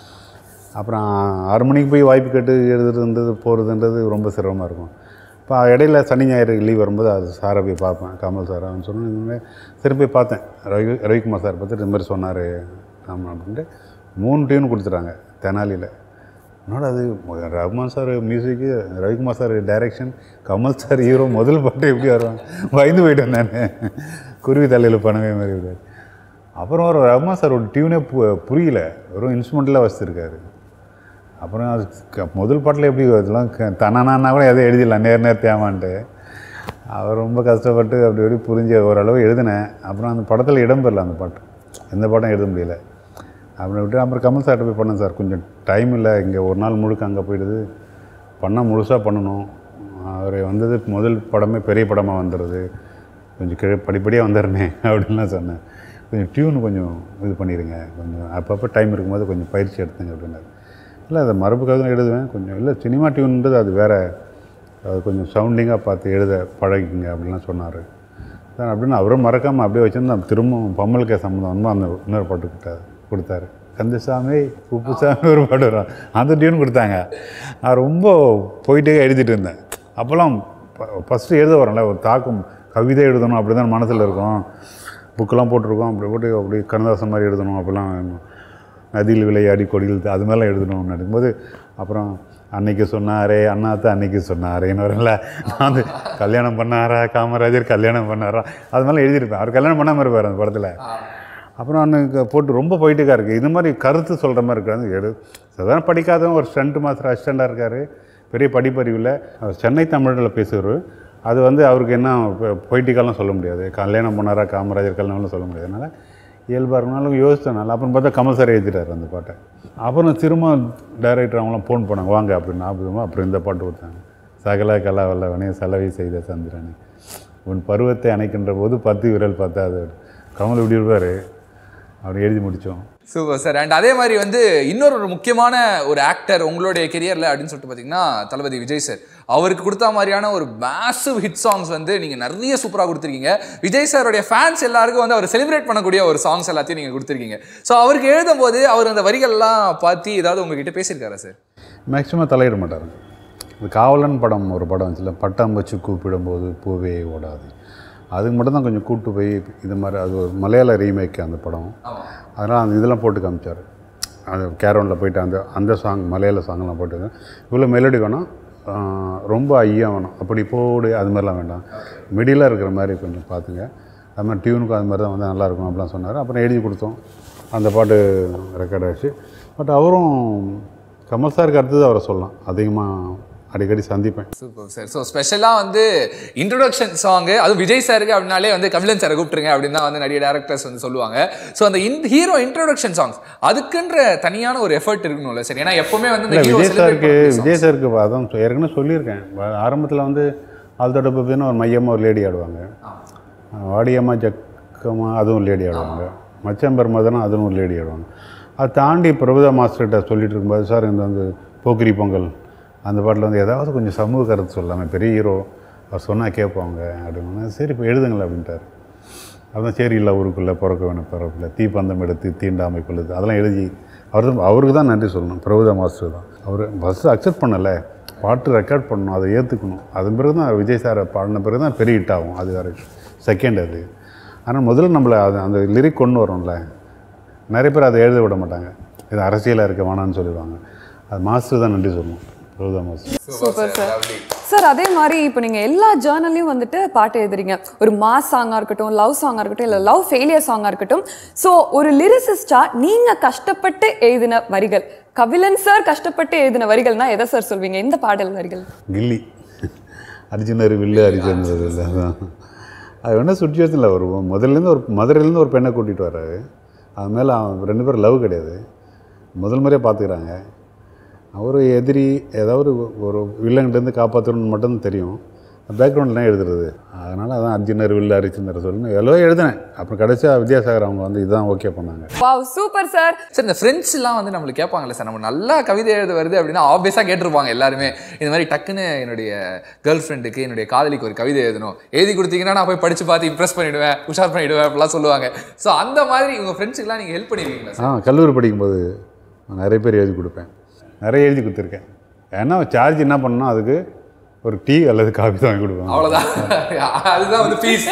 அப்புறம் ஆறு மணிக்கு போய் வாய்ப்பு கேட்டு எழுதுறதுன்றது போகிறதுன்றது ரொம்ப சிரமமாக இருக்கும் இப்போ இடையில சனி ஞாயிறு லீவ் வரும்போது அது சாரை போய் பார்ப்பேன் கமல் சார் அவன் சொன்ன இந்த மாதிரி சரி போய் பார்த்தேன் ரவி ரவிக்குமார் சார் பார்த்துட்டு இந்த மாதிரி சொன்னார் ஆமாம் அப்படின்ட்டு மூணு டியூன் கொடுத்துட்டாங்க தெனாலியில் என்னோட அது ரகுமான் சார் மியூசிக்கு Ravikumar sir direction Kamal sir hero முதல் பாட்டு எப்படி வருவாங்க பயந்து போயிட்டேன் நான் குருவி தலையில் பணவே மாதிரி இருக்காரு அப்புறம் ஒரு ரகுமான் சார் ஒரு டியூனே பு புரியல வெறும் இன்ஸ்ட்ருமெண்ட்டில் வச்சுருக்காரு அப்புறம் அது க- முதல் பாட்டில் எப்படி இதெல்லாம் க- தனானா கூட எதை எழுதிடலாம் நேர் நேர் தேவான்ட்டு அவர் ரொம்ப கஷ்டப்பட்டு அப்படி இப்படி புரிஞ்ச ஓரளவு எழுதினேன் அப்புறம் அந்த படத்தில் இடம் பெறல அந்த பாட்டு எந்த பாட்டும் எழுத முடியல அப்படி விட்டு அப்புறம் கமல் சார்கிட்ட போய் பண்ணேன் சார் கொஞ்சம் டைம் இல்லை இங்கே ஒரு நாள் முழுக்க அங்கே போயிடுது பண்ணால் முழுசாக பண்ணணும் அவர் வந்தது முதல் படமே பெரிய படமாக வந்துடுது கொஞ்சம் கீழே படிப்படியாக வந்துடுறேனே அப்படின்லாம் சொன்னேன் கொஞ்சம் டியூன் கொஞ்சம் இது பண்ணிடுங்க கொஞ்சம் அப்பப்போ டைம் இருக்கும்போது கொஞ்சம் பயிற்சி எடுத்துங்க அப்படின்னாரு இல்லை அதை மரபு கவிதை எழுதுவேன் கொஞ்சம் இல்லை சினிமா டியூன்ன்றது அது வேறு அது கொஞ்சம் சவுண்டிங்காக பார்த்து எழுத பழகிங்க அப்படின்லாம் சொன்னார் சார் அப்படின்னு அவரும் மறக்காமல் அப்படியே வச்சுருந்து திரும்பவும் பம்மலுக்கே சம்மந்தமாக அந்த இன்னொரு பாட்டு கொடுத்தாரு கொடுத்தாரு கந்தசாமி உப்புசாமி ஒரு பாட்டு வரும் அந்த டியூன் கொடுத்தாங்க நான் ரொம்ப போயிட்டே எழுதிட்டு இருந்தேன் அப்போல்லாம் ஃபஸ்ட்டு எழுத வரேன்ல ஒரு தாக்கம் கவிதை எழுதணும் அப்படி தான் மனசில் இருக்கும் புக்கெல்லாம் போட்டிருக்கோம் அப்படி போட்டு அப்படி கண்ணதாசன் மாதிரி எழுதணும் அப்படிலாம் நதியில் விளையாடி கொடியில் அது மாதிரிலாம் எழுதணும்னு நினைக்கும்போது அப்புறம் அன்னைக்கு சொன்னாரே அண்ணாத்த அன்னைக்கு சொன்னாரேன்னு வரல நான் வந்து கல்யாணம் பண்ணாரா காமராஜர் கல்யாணம் பண்ணாரா அது மாதிரிலாம் எழுதியிருப்பேன் அவர் கல்யாணம் பண்ணாமல் இருப்பார் அந்த படத்தில் அப்புறம் அன்னைக்கு போட்டு ரொம்ப போயிட்டுக்கா இருக்குது இது மாதிரி கருத்து சொல்கிற மாதிரி இருக்காது எடு சாதாரண படிக்காதவன் ஒரு ஸ்டண்ட் மாஸ்டர் அசிஸ்டண்டாக இருக்கார் பெரிய படிப்பறிவில் அவர் சென்னை தமிழில் பேசுகிறவர் அது வந்து அவருக்கு என்ன பொய்ட்டிக்காலாம் சொல்ல முடியாது கல்யாணம் பண்ணாரா காமராஜர் கல்யாணம்லாம் சொல்ல முடியாது அதனால் இயல்பாக இருக்கனாலும் யோசித்தனால அப்புறம் பார்த்தா கமல் சார் எழுதிட்டார் அந்த பாட்டை அப்புறம் திரும்ப டைரக்டர் அவங்களாம் ஃபோன் பண்ணாங்க வாங்க அப்படின்னு ஞாபகமாக அப்புறம் இந்த பாட்டு கொடுத்தாங்க சகல கலா வல்லவனே செலவை செய்த சந்திரனே உன் பருவத்தை அணைக்கின்ற போது பத்து விரல் பத்தாது கமல் இப்படி இருப்பார் அவர் எழுதி முடித்தோம் சூப்பர் சார் அண்ட் அதே மாதிரி வந்து இன்னொரு ஒரு முக்கியமான ஒரு ஆக்டர் உங்களுடைய கெரியரில் அப்படின்னு சொல்லிட்டு பார்த்தீங்கன்னா தளபதி விஜய் சார் அவருக்கு கொடுத்த மாதிரியான ஒரு மேசிவ் ஹிட் சாங்ஸ் வந்து நீங்கள் நிறைய சூப்பராக கொடுத்துருக்கீங்க விஜய் சாருடைய ஃபேன்ஸ் எல்லாருக்கும் வந்து அவர் செலிப்ரேட் பண்ணக்கூடிய ஒரு சாங்ஸ் எல்லாத்தையும் நீங்கள் கொடுத்துருக்கீங்க ஸோ அவருக்கு எழுதும்போது அவர் அந்த வரிகள்லாம் பார்த்து ஏதாவது உங்ககிட்ட பேசியிருக்காரா சார் மேக்ஸிமம் தலையிட மாட்டார் இந்த காவலன் படம் ஒரு படம் வந்துச்சுல பட்டம் வச்சு கூப்பிடும்போது பூவே ஓடாது அதுக்கு மட்டும் தான் கொஞ்சம் கூட்டு போய் இது மாதிரி அது ஒரு மலையாள ரீமேக் அந்த படம் அதனால் அந்த இதெல்லாம் போட்டு காமிச்சார் அந்த கேரோனில் போயிட்டு அந்த அந்த சாங் மலையாள சாங்லாம் போட்டு இவ்வளோ மெலடி வேணும் ஆஹ் ரொம்ப ஐயா வேணும் அப்படி போடு அது மாதிரிலாம் வேண்டாம் மிடிலாக இருக்கிற மாதிரி கொஞ்சம் பார்த்துங்க அது மாதிரி டியூனுக்கும் அது மாதிரி தான் வந்து நல்லாயிருக்கும் அப்படிலாம் சொன்னார் அப்புறம் எழுதி கொடுத்தோம் அந்த பாட்டு ரெக்கார்ட் ஆச்சு பட் அவரும் கமல் சாருக்கு அடுத்தது அவரை சொல்லலாம் அதிகமாக அடிக்கடி சந்திப்பேன் சூப்பர் சார் ஸோ ஸ்பெஷலாக வந்து இன்ட்ரோடக்ஷன் சாங்கு அதுவும் விஜய் சாருக்கு அப்படின்னாலே வந்து கபிலன் சாரை கூப்பிட்டுருங்க அப்படின்னு தான் வந்து நிறைய டேரக்டர்ஸ் வந்து சொல்லுவாங்க ஸோ அந்த இன் ஹீரோ இன்ட்ரோடக்ஷன் சாங்ஸ் அதுக்குன்ற தனியான ஒரு எஃபர்ட் இருக்கணும்ல சார் ஏன்னா எப்பவுமே வந்து இந்த இல்லை hero விஜய் celebrate சாருக்கு பண்ற songs. விஜய் சாருக்கு அதான் சொ- ஏற்கனவே சொல்லியிருக்கேன் ஆரம்பத்தில் வந்து ஆல்தோட பப்பின்னு ஒரு மையமாக ஒரு லேடி ஆடுவாங்க வாடியம்மா ஜக்கம்மா அதுவும் லேடி ஆடுவாங்க மச்சம்பர் மதனா அதுவும் ஒரு லேடி ஆடுவாங்க அதை தாண்டி பிரபுதா மாஸ்டர்கிட்ட சொல்லிட்டு இருக்கும்போது சார் இந்த வந்து போக்கிரி பொங்கல் அந்த பாட்டில் வந்து ஏதாவது கொஞ்சம் சமூக கருத்து சொல்லாமல் பெரிய ஹீரோ அவர் சொன்னால் கேட்பாங்க அப்படின்னு சரி இப்போ எழுதுங்களேன் அப்படின்ட்டார் அதான் சரி இல்லை ஊருக்குள்ளே பிறக்க வேணும் பிறப்பில்ல தீப்பந்தம் எடுத்து தீண்டாமை கொள்ளுது அதெல்லாம் எழுதி அவர் தான் அவருக்கு தான் நன்றி சொல்லணும் பிரபுதா மாஸ்டர் தான் அவர் ஃபஸ்ட்டு அக்செப்ட் பண்ணலை பாட்டு ரெக்கார்ட் பண்ணணும் அதை ஏற்றுக்கணும் அதன் பிறகு தான் விஜய் சாரை பாடின பிறகு தான் பெரிய ஹிட் ஆகும் அது வேறு செகண்ட் அது ஆனால் முதல்ல நம்மளை அது அந்த லிரிக் கொண்டு வரோம்ல நிறைய பேர் அதை எழுத விட மாட்டாங்க இது அரசியலாக இருக்க வேணாம்னு சொல்லிடுவாங்க அது மாஸ்டர் தான் நன்றி சொல்லணும் Prabhudeva master super sir sir அதே மாதிரி இப்போ நீங்க எல்லா ஜேர்னல்லையும் வந்துட்டு பாட்டு எழுதுறீங்க ஒரு மாஸ் சாங்கா இருக்கட்டும் லவ் சாங்கா இருக்கட்டும் இல்ல லவ் ஃபெயிலியர் சாங்கா இருக்கட்டும் ஸோ ஒரு லிரிசிஸ்டா நீங்க கஷ்டப்பட்டு எழுதின வரிகள் கபிலன் சார் கஷ்டப்பட்டு எழுதின வரிகள்னா எதை சார் சொல்வீங்க இந்த பாடல் வரிகள் கில்லி அர்ஜுனர் வில்லு அர்ஜுனர் இல்லை அதான் அது என்ன சுச்சுவேஷனில் ஒரு முதல்லேருந்து ஒரு மதுரையிலேருந்து ஒரு பெண்ணை கூட்டிகிட்டு வர்றாரு அது மேலே அவன் ரெண்டு பேரும் லவ் கிடையாது முதல் முறையாக பார்த்துக்கிறாங்க அவர் எதிரி ஏதாவது ஒரு ஒரு வில்லங்கிட்டேருந்து காப்பாற்றணும்னு மட்டும் தெரியும் பேக்ரவுண்ட்லாம் எழுதுறது அதனால் அதான் அர்ஜுனர் வில்லு அரிச்சந்தர் சொல்லணும் எவ்வளோ எழுதினேன் அப்புறம் கடைசியாக வித்யாசாகர் அவங்க வந்து இதுதான் ஓகே பண்ணாங்க வாவ் சூப்பர் சார் சார் இந்த ஃப்ரெண்ட்ஸ் எல்லாம் வந்து நம்மளுக்கு கேட்பாங்கல்ல சார் நம்ம நல்லா கவிதை எழுத வருது அப்படின்னா ஆப்வியஸாக கேட்டிருப்பாங்க எல்லாருமே இந்த மாதிரி டக்குன்னு என்னுடைய கேர்ள் ஃப்ரெண்டுக்கு என்னுடைய காதலிக்கு ஒரு கவிதை எழுதணும் எழுதி கொடுத்தீங்கன்னா நான் போய் படிச்சு பார்த்து இம்ப்ரெஸ் பண்ணிடுவேன் உஷார் பண்ணிடுவேன் அப்படிலாம் சொல்லுவாங்க ஸோ அந்த மாதிரி உங்கள் ஃப்ரெண்ட்ஸுக்குலாம் நீங்கள் ஹெல்ப் பண்ணிருக்கீங்களா சார் ஆ கல்லூரி படிக்கும்போது நான் நிறைய பேர் எழுதி கொடுப்பேன் நிறைய எழுதி கொடுத்துருக்கேன் ஏன்னா சார்ஜ் என்ன பண்ணணும் அதுக்கு ஒரு டீ அல்லது காஃபி தான் வாங்கி கொடுப்பேன் அவ்வளோதான் அதுதான் வந்து பீஸ்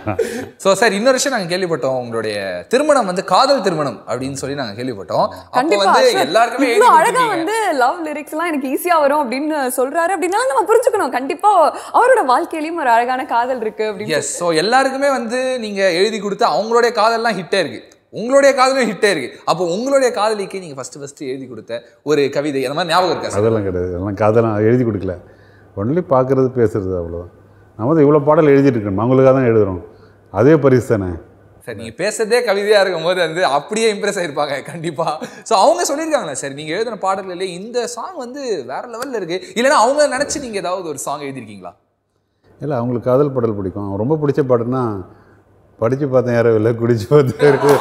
ஸோ சார் இன்னொரு விஷயம் நாங்கள் கேள்விப்பட்டோம் உங்களுடைய திருமணம் வந்து காதல் திருமணம் அப்படின்னு சொல்லி நாங்கள் கேள்விப்பட்டோம் அப்போ கண்டிப்பா வந்து sir. எல்லாருக்குமே இவ்ளோ எழுதி அழகா கொடுத்துருக்கீங்க. வந்து லவ் லிரிக்ஸ் எல்லாம் எனக்கு ஈஸியா வரும் அப்படின்னு சொல்றாரு அப்படின்னா நம்ம புரிஞ்சுக்கணும் கண்டிப்பா அவரோட வாழ்க்கையிலயும் ஒரு அழகான காதல் இருக்கு அப்படின்னு எஸ் ஸோ எல்லாருக்குமே வந்து நீங்க எழுதி கொடுத்து அவங்களுடைய காதல்லாம் ஹிட்டே இருக்கு உங்களுடைய காதலும் ஹிட்டே இருக்கு அப்போ உங்களுடைய காதலிக்கு நீங்க ஃபர்ஸ்ட் ஃபர்ஸ்ட் எழுதி கொடுத்த ஒரு கவிதை அந்த மாதிரி ஞாபகம் இருக்கா சார் அதெல்லாம் கிடையாது அதெல்லாம் காதெல்லாம் எழுதி கொடுக்கல ஒன்லி பார்க்குறது பேசுறது அவ்வளோதான் நம்ம வந்து இவ்வளோ பாடல் எழுதிட்டு இருக்கணும் அவங்களுக்காக தான் எழுதுகிறோம் அதே பரிசு தானே சார் நீங்க பேசுறதே கவிதையா இருக்கும் போது வந்து அப்படியே இம்ப்ரெஸ் ஆயிருப்பாங்க கண்டிப்பா ஸோ அவங்க சொல்லியிருக்காங்களா சார் நீங்க எழுதின பாடல்களே இந்த சாங் வந்து வேற லெவல்ல இருக்கு இல்லைன்னா அவங்க நினைச்சு நீங்க ஏதாவது ஒரு சாங் எழுதிருக்கீங்களா இல்லை அவங்களுக்கு காதல் பாடல் பிடிக்கும் ரொம்ப பிடிச்ச பாட்டுன்னா படித்து பார்த்தேன் யாரும் இல்லை குடிச்சு பார்த்தேன் இருக்கு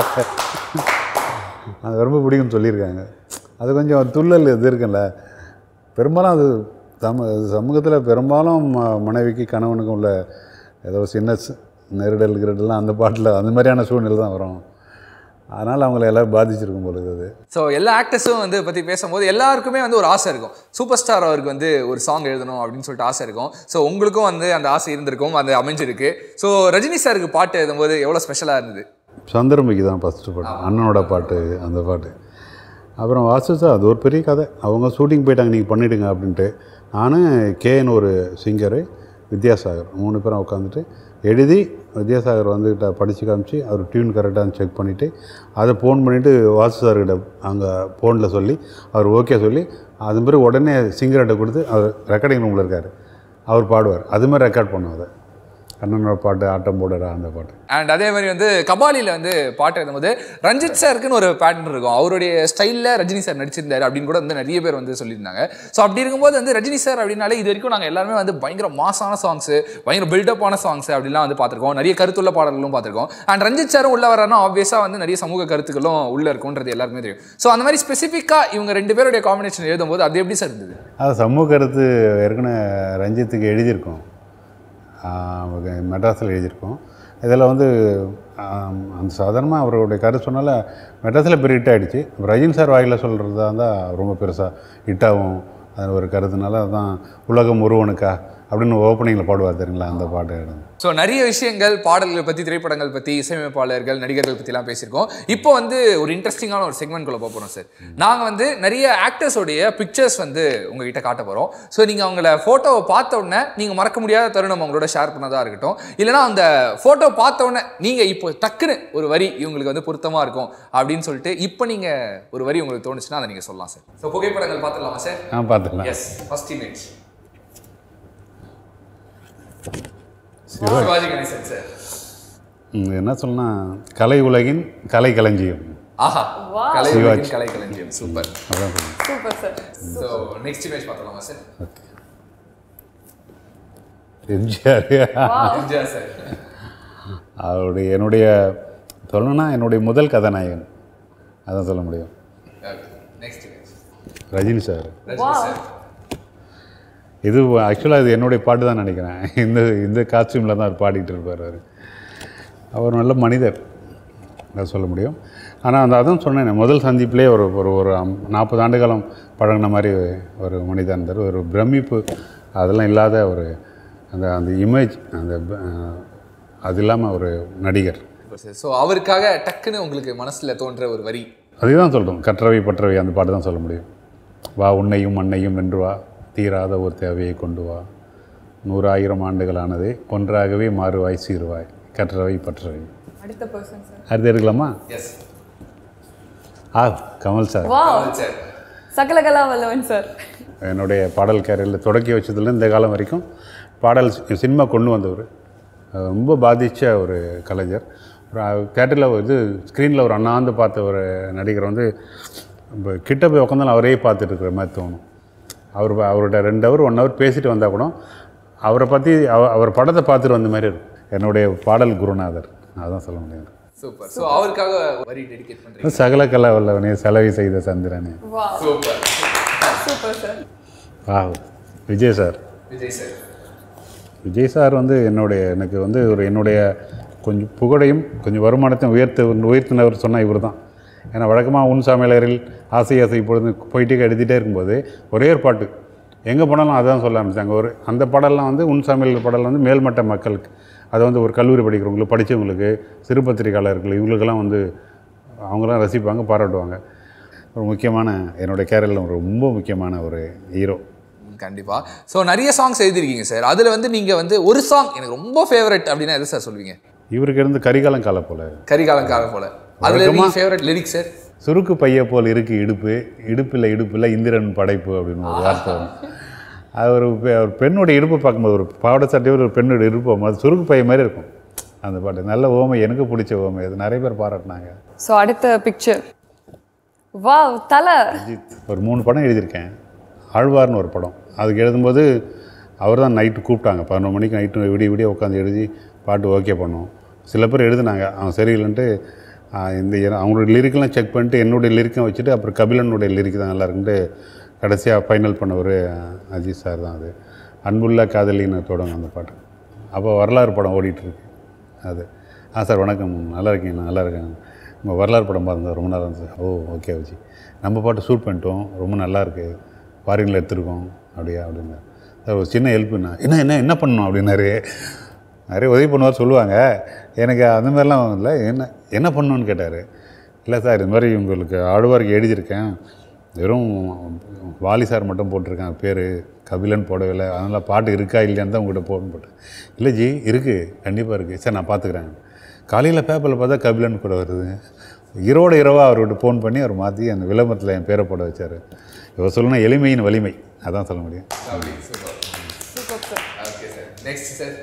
அது ரொம்ப பிடிக்கும்னு சொல்லியிருக்காங்க அது கொஞ்சம் துள்ளல் இது இருக்குல்ல பெரும்பாலும் அது சம சமூகத்தில் பெரும்பாலும் ம- மனைவிக்கு கணவனுக்கும் உள்ள ஏதோ சின்ன ஸ்- நெருடல் கிருடல்லாம் அந்த பாட்டில் அந்த மாதிரியான சூழ்நிலை தான் வரும் அதனால் அவங்கள எல்லாம் பாதிச்சிருக்கும் பொழுது அது ஸோ எல்லா ஆக்டர்ஸும் வந்து பற்றி பேசும்போது எல்லாருக்குமே வந்து ஒரு ஆசை இருக்கும் சூப்பர் ஸ்டார் அவருக்கு வந்து ஒரு சாங் எழுதணும் அப்படின்னு சொல்லிட்டு ஆசை இருக்கும் ஸோ உங்களுக்கும் வந்து அந்த ஆசை இருந்திருக்கும் அது அமைஞ்சிருக்கு ஸோ ரஜினி சாருக்கு பாட்டு எழுதும்போது எவ்வளோ ஸ்பெஷலாக இருந்தது சந்திரமுகி தான் ஃபஸ்ட்டு பாட்டு அண்ணனோட பாட்டு அந்த பாட்டு அப்புறம் வாசு சார் அது ஒரு பெரிய கதை அவங்க ஷூட்டிங் போயிட்டாங்க நீங்கள் பண்ணிவிடுங்க அப்படின்ட்டு நானும் கேன்னு ஒரு சிங்கரு வித்யாசாகர் மூணு பேரும் உட்காந்துட்டு எழுதி வித்யாசாகர் வந்துக்கிட்ட படித்து காமிச்சு அவர் டியூன் கரெக்டாக செக் பண்ணிவிட்டு அதை ஃபோன் பண்ணிவிட்டு வாசு சார்கிட்ட அங்கே ஃபோனில் சொல்லி அவர் ஓகே சொல்லி அது பிறகு உடனே சிங்கர்கிட்ட கொடுத்து அவர் ரெக்கார்டிங் ரூமில் இருக்கார் அவர் பாடுவார் அது மாதிரி ரெக்கார்ட் பண்ணும் அதை அண்ணனோட பாட்டு ஆட்டம் போடுறா அந்த பாட்டு அண்ட் அதே மாதிரி வந்து கபாலியில் வந்து பாட்டு எழுதும்போது ரஞ்சித் சாருக்குன்னு ஒரு பேட்டர்ன் இருக்கும் அவருடைய ஸ்டைலில் ரஜினி சார் நடிச்சிருந்தாரு அப்படின்னு கூட வந்து நிறைய பேர் வந்து சொல்லியிருந்தாங்க ஸோ அப்படி இருக்கும்போது வந்து ரஜினி சார் அப்படின்னாலே இது வரைக்கும் நாங்கள் எல்லாருமே வந்து பயங்கர மாசான சாங்ஸு பயங்கர பில்டப்பான சாங்ஸ் அப்படிலாம் வந்து பார்த்துருக்கோம் நிறைய கருத்துள்ள பாடல்களும் பார்த்துருக்கோம் அண்ட் ரஞ்சித் சாரும் உள்ள வர்றாருன்னா ஆப்வியஸாக வந்து நிறைய சமூக கருத்துக்களும் உள்ள இருக்கும்ன்றது எல்லாருக்குமே தெரியும் ஸோ அந்த மாதிரி ஸ்பெசிஃபிக்காக இவங்க ரெண்டு பேருடைய காம்பினேஷன் எழுதும்போது அது எப்படி சார் இருந்தது அது சமூக கருத்து ஏற்கனவே ரஞ்சித்துக்கு எழுதியிருக்கோம் மெட்ராஸில் எழுதியிருக்கோம் இதில் வந்து ஆம், அந்த சாதாரணமாக அவருடைய கருத்து சொன்னால மெட்ராஸில் பெரிய ஹிட் ஆகிடுச்சு ரஜினி சார் வாயில சொல்கிறதா இருந்தால் ரொம்ப பெருசாக ஹிட்டாகும் அது ஒரு கருத்துனால அதான் உலகம் ஒருவனுக்கா அப்படின்னு ஓப்பனிங்கில் பாடுவார் தெரியுங்களா அந்த பாட்டு எடுங்க ஸோ நிறைய விஷயங்கள் பாடல்கள் பற்றி திரைப்படங்கள் பற்றி இசையமைப்பாளர்கள் நடிகர்கள் பற்றிலாம் பேசியிருக்கோம் இப்போ வந்து ஒரு இன்ட்ரெஸ்டிங்கான ஒரு செக்மெண்ட்குள்ளே போக போகிறோம் சார் நாங்கள் வந்து நிறைய ஆக்டர்ஸோடைய பிக்சர்ஸ் வந்து உங்ககிட்ட காட்ட போகிறோம் ஸோ நீங்கள் அவங்கள ஃபோட்டோவை பார்த்த உடனே நீங்கள் மறக்க முடியாத தருணம் அவங்களோட ஷேர் பண்ணதாக இருக்கட்டும் இல்லைனா அந்த ஃபோட்டோ பார்த்த உடனே நீங்கள் இப்போ டக்குன்னு ஒரு வரி இவங்களுக்கு வந்து பொருத்தமாக இருக்கும் அப்படின்னு சொல்லிட்டு இப்போ நீங்கள் ஒரு வரி உங்களுக்கு தோணுச்சுன்னா அதை நீங்கள் சொல்லலாம் சார் ஸோ புகைப்படங்கள் பார்த்துடலாமா சார் ஆ பார்த்துக்கலாம் yes first image Sivaji Ganesan sir ம், என்ன சொல்லலாம் கலை உலகின் கலை களஞ்சியம் ஆஹா கலை உலகின் கலை களஞ்சியம் சூப்பர் அதான் சொல்லணும் super sir so next image பார்க்கலாமா சார் எம்ஜிஆர் எம்ஜிஆர் சார் அவருடைய என்னுடைய சொல்லணும்னா என்னுடைய முதல் கதாநாயகன் அதான் சொல்ல முடியும் next image Rajini sir Rajini sir இது ஆக்சுவலாக இது என்னுடைய பாட்டு தான் நினைக்கிறேன் இந்த இந்த காஸ்டியூமில் தான் அவர் பாடிட்டு இருப்பார் அவர் அவர் நல்ல மனிதர் அதை சொல்ல முடியும் ஆனால் அந்த அதான் சொன்னேன் முதல் சந்திப்பிலே ஒரு ஒரு ஒரு அம்- நாற்பது ஆண்டு காலம் பழகின மாதிரி ஒரு மனிதன் இருந்தார் ஒரு பிரமிப்பு அதெல்லாம் இல்லாத ஒரு அந்த அந்த இமேஜ் அந்த ப- அது இல்லாமல் ஒரு நடிகர் ஸோ அவருக்காக டக்குன்னு உங்களுக்கு மனசுல தோன்ற ஒரு வரி அதுதான் சொல்கிறோம் கற்றவை பற்றவை அந்த பாட்டு தான் சொல்ல முடியும் வா உன்னையும் மண்ணையும் வென்று வா தீராத ஒரு தேவையை கொண்டு வா நூறாயிரம் ஆண்டுகளானது ஒன்றாகவே மாறுவாய் சீருவாய் கற்றவை பற்றவை அடுத்த பர்சன் சார் அடுத்து எடுக்கலாமா எஸ் ஆ கமல் சார் வா சார் சகலகலா வல்லவன் சார் என்னுடைய பாடல் கேரியரில் தொடக்கி வச்சதுல இந்த காலம் வரைக்கும் பாடல் சி- சினிமா கொண்டு வந்தவர் அஹ் ரொம்ப பாதித்த ஒரு கலைஞர் தேட்டரில் இது ஸ்க்ரீனில் ஒரு அண்ணாந்து பார்த்த ஒரு நடிகர் வந்து இப்போ கிட்ட போய் உட்காந்தாலும் அவரே பார்த்துட்டு இருக்கிற மாதிரி தோணும் அவர் ப- அவரோட ரெண்டு ஹவர் ஒன் ஹவர் பேசிட்டு வந்தால் கூட அவரை பற்றி அவ அவர் படத்தை பார்த்துட்டு வந்த மாதிரி இருக்கும் என்னுடைய பாடல் குருநாதர் அதான் சொல்ல முடியும் சூப்பர் ஸோ அவருக்காக வரி டெடிகேட் பண்றீங்க சகல கலா வல்லவனே செலவி செய்த சந்திரனே வா சூப்பர் சூப்பர் சார் ஆ Vijay sir Vijay sir Vijay sir வந்து என்னுடைய எனக்கு வந்து ஒரு என்னுடைய கொஞ்சம் புகழையும் கொஞ்சம் வருமானத்தையும் உயர்த்த உயர்த்தினவர் சொன்னால் இவர் தான் ஏன்னா வழக்கமாக உன் சமையலரில் ஆசை ஆசை இப்பொழுது போயிட்டே எழுதிட்டே இருக்கும்போது ஒரே ஒரு பாட்டு எங்கே போனாலும் அதான் சொல்ல ஆரம்பிச்சாங்க ஒரு அந்த பாடல்லாம் வந்து உன் சமையல் பாடல் வந்து மேல்மட்ட மக்களுக்கு அது வந்து ஒரு கல்லூரி படிக்கிறவங்களுக்கு படித்தவங்களுக்கு சிறு பத்திரிகையாளர்கள் இவங்களுக்கெல்லாம் வந்து அவங்களாம் ரசிப்பாங்க பாராட்டுவாங்க ஒரு முக்கியமான என்னுடைய கேரளில் ரொம்ப முக்கியமான ஒரு ஹீரோ கண்டிப்பா ஸோ நிறைய சாங்ஸ் எழுதிருக்கீங்க சார் அதுல வந்து நீங்க வந்து ஒரு சாங் எனக்கு ரொம்ப ஃபேவரட் அப்படின்னா எது சார் சொல்லுவீங்க இவருக்கு இருந்து கரிகாலம் கால போல கரிகாலம் காலம் போல அதுல வழக்கமா- ஃபேவரட் லிரிக்ஸ் சார் சுருக்கு பைய போல் இருக்கு இடுப்பு இடுப்பில் இடுப்பில் இந்திரன் படைப்பு அப்படின்னு ஒரு வார்த்தை வரும் அது ஒரு பெ- ஒரு பெண்ணோட இடுப்பு பார்க்கும்போது ஒரு பாவாடை சட்டையோட ஒரு பெண்ணோட இடுப்பு பார்க்கும்போது சுருக்கு பைய மாதிரி இருக்கும் அந்த பாட்டு நல்ல ஓமை எனக்கு பிடிச்ச ஓமை அது நிறைய பேர் பாராட்டினாங்க ஸோ அடுத்த பிக்சர் வாவ் தலை அஜித் ஒரு மூணு படம் எழுதியிருக்கேன் ஆழ்வார்னு ஒரு படம் அதுக்கு எழுதும்போது அவர் தான் நைட்டு கூப்பிட்டாங்க பதினொரு மணிக்கு நைட்டு விடிய விடிய உட்காந்து எழுதி பாட்டு ஓகே பண்ணோம் சில பேர் எழுதுனாங்க அவன் சரியில்லைன்ட்டு ஆ, இந்த எ- அவங்களோட லிரிக்கெல்லாம் செக் பண்ணிட்டு என்னுடைய லிரிக்கும் வச்சுட்டு அப்புறம் கபிலனுடைய லிரிக் தான் நல்லா இருக்குன்ட்டு கடைசியாக ஃபைனல் பண்ணவர் அஜித் சார் தான் அது அன்புள்ள காதலின்னு தொடங்கும் அந்த பாட்டு அப்போ வரலாறு படம் ஓடிட்டு இருக்கு அது ஆ சார் வணக்கம் நல்லா இருக்கீங்க நான் நல்லா இருக்கேன் உங்கள் வரலாறு படம் பார்த்தேன் ரொம்ப நல்லா இருந்துச்சு ஓ ஓகே வச்சு நம்ம பாட்டு ஷூட் பண்ணிட்டோம் ரொம்ப நல்லா இருக்கு ஃபாரினில் எடுத்திருக்கோம் அப்படியா அப்படின்னு சார் ஒரு சின்ன ஹெல்ப்புண்ணா என்ன என்ன என்ன பண்ணணும் அப்படின்னாரு நிறைய உதவி பண்ணுவார் சொல்லுவாங்க எனக்கு அந்த மாதிரிலாம் இல்லை என்ன என்ன பண்ணணும்னு கேட்டார் இல்லை சார் இது மாதிரி உங்களுக்கு ஆழ்வாருக்கு எழுதியிருக்கேன் வெறும் வாலி சார் மட்டும் போட்டிருக்கேன் பேர் கபிலன் போடவே இல்லை அதனால் பாட்டு இருக்கா இல்லையான்னு தான் உங்கள்கிட்ட போடணும் போட்டேன் இல்லை ஜி இருக்குது கண்டிப்பாக இருக்குது சரி நான் பார்த்துக்கிறேன் காலையில் பேப்பரில் பார்த்தா கபிலன் கூட வருது இரவோட இரவாக அவர்கிட்ட ஃபோன் பண்ணி அவர் மாற்றி அந்த விளம்பரத்தில் என் பேரை போட வச்சார் இவர் சொல்லணும் எளிமையின் வலிமை அதான் சொல்ல முடியும் super sir okay sir next sir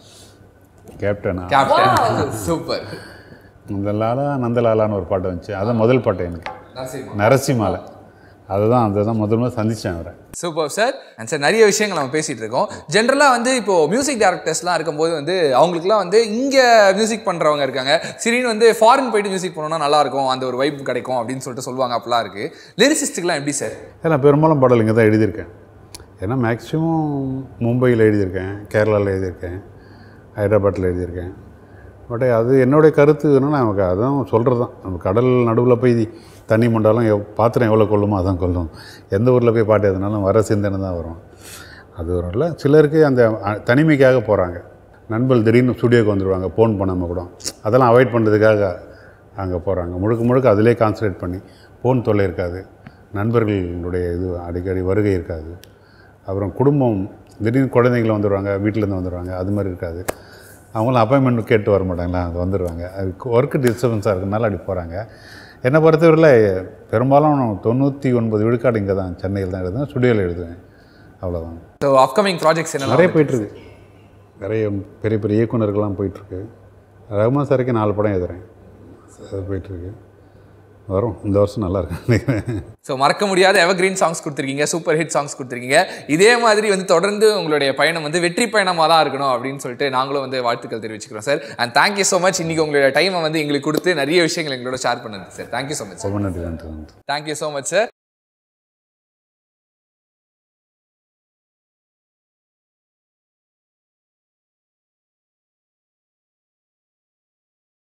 கேப்டனா கேப்டன் சூப்பர் நந்தலாலா நந்தலாலான்னு ஒரு பாட்டு வந்துச்சு அதான் முதல் பாட்டு எனக்கு நரசிம்மா நரசிம்மால அதுதான் அதுதான் முதல் முதல் சந்தித்தேன் அவரை சூப்பர் சார் அண்ட் சார் நிறைய விஷயங்கள் நம்ம பேசிட்டு இருக்கோம் ஜென்ரலாக வந்து இப்போ மியூசிக் டேரக்டர்ஸ்லாம் இருக்கும்போது வந்து அவங்களுக்குலாம் வந்து இங்கே மியூசிக் பண்ணுறவங்க இருக்காங்க சரின்னு வந்து ஃபாரின் போயிட்டு மியூசிக் பண்ணோம்னா நல்லா இருக்கும் அந்த ஒரு வைப் கிடைக்கும் அப்படின்னு சொல்லிட்டு சொல்லுவாங்க அப்படிலாம் இருக்கு லிரிசிஸ்ட்டுக்குலாம் எப்படி சார் ஏன்னா பெரும்பாலும் பாடல் இங்கே தான் எழுதியிருக்கேன் ஏன்னா மேக்ஸிமம் மும்பையில் எழுதியிருக்கேன் கேரளாவில் எழுதியிருக்கேன் ஹைதராபாத்தில் எழுதியிருக்கேன் பட் அது என்னுடைய கருத்து என்னன்னா நமக்கு அதான் சொல்கிறது தான் நம்ம கடல் நடுவில் போய் தண்ணி மண்டாலும் எவ் பாத்திரம் எவ்வளோ கொள்ளுமோ அதான் கொள்ளும் எந்த ஊரில் போய் பாட்டு எதுனாலும் வர சிந்தனை தான் வரும் அது ஒரு இல்லை சிலருக்கு அந்த அ- தனிமைக்காக போகிறாங்க நண்பர்கள் திடீர்னு ஸ்டுடியோக்கு வந்துடுவாங்க ஃபோன் பண்ணாமல் கூட அதெல்லாம் அவாய்ட் பண்ணுறதுக்காக அங்கே போகிறாங்க முழுக்க முழுக்க அதிலே கான்சன்ட்ரேட் பண்ணி ஃபோன் தொல்லை இருக்காது நண்பர்களுடைய இது அடிக்கடி வருகை இருக்காது அப்புறம் குடும்பம் திடீர்னு குழந்தைங்கள வந்துடுவாங்க வீட்டிலேருந்து வந்துடுவாங்க அது மாதிரி இருக்காது அவங்களும் அப்பாயின்மெண்ட் கேட்டு வர மாட்டாங்களா அது வந்துடுவாங்க அது ஒர்க்கு டிஸ்டர்பன்ஸாக இருக்கனால அப்படி போகிறாங்க என்னை பொறுத்தவரையில் பெரும்பாலும் நான் தொண்ணூற்றி ஒன்பது விழுக்காடு இங்கே தான் சென்னையில் தான் எழுதுவேன் ஸ்டுடியோவில் எழுதுவேன் அவ்வளோதான் ஸோ அப்கமிங் ப்ராஜெக்ட்ஸ் என்ன நிறைய போயிட்டுருக்கு நிறைய பெரிய பெரிய இயக்குனர்கள்லாம் போயிட்டுருக்கு ரகுமான் சாருக்கு நாலு படம் எழுதுறேன் அது போயிட்டுருக்கு வரும் இந்த வருஷம் நல்லா இருக்கு நினைக்கிறேன் ஸோ மறக்க முடியாத எவர்கிரீன் சாங்ஸ் கொடுத்துருக்கீங்க சூப்பர் ஹிட் சாங்ஸ் கொடுத்துருக்கீங்க இதே மாதிரி வந்து தொடர்ந்து உங்களுடைய பயணம் வந்து வெற்றி பயணமாக தான் இருக்கணும் அப்படின்னு சொல்லிட்டு நாங்களும் வந்து வாழ்த்துக்கள் தெரிவிச்சுக்கிறோம் sir and thank you so much இன்னைக்கு உங்களுடைய டைமை வந்து எங்களுக்கு கொடுத்து நிறைய விஷயங்கள் எங்களோட ஷேர் பண்ணது சார் தேங்க்யூ ஸோ மச் ரொம்ப நன்றி நன்றி நன்றி தேங்க்யூ ஸோ மச் சார்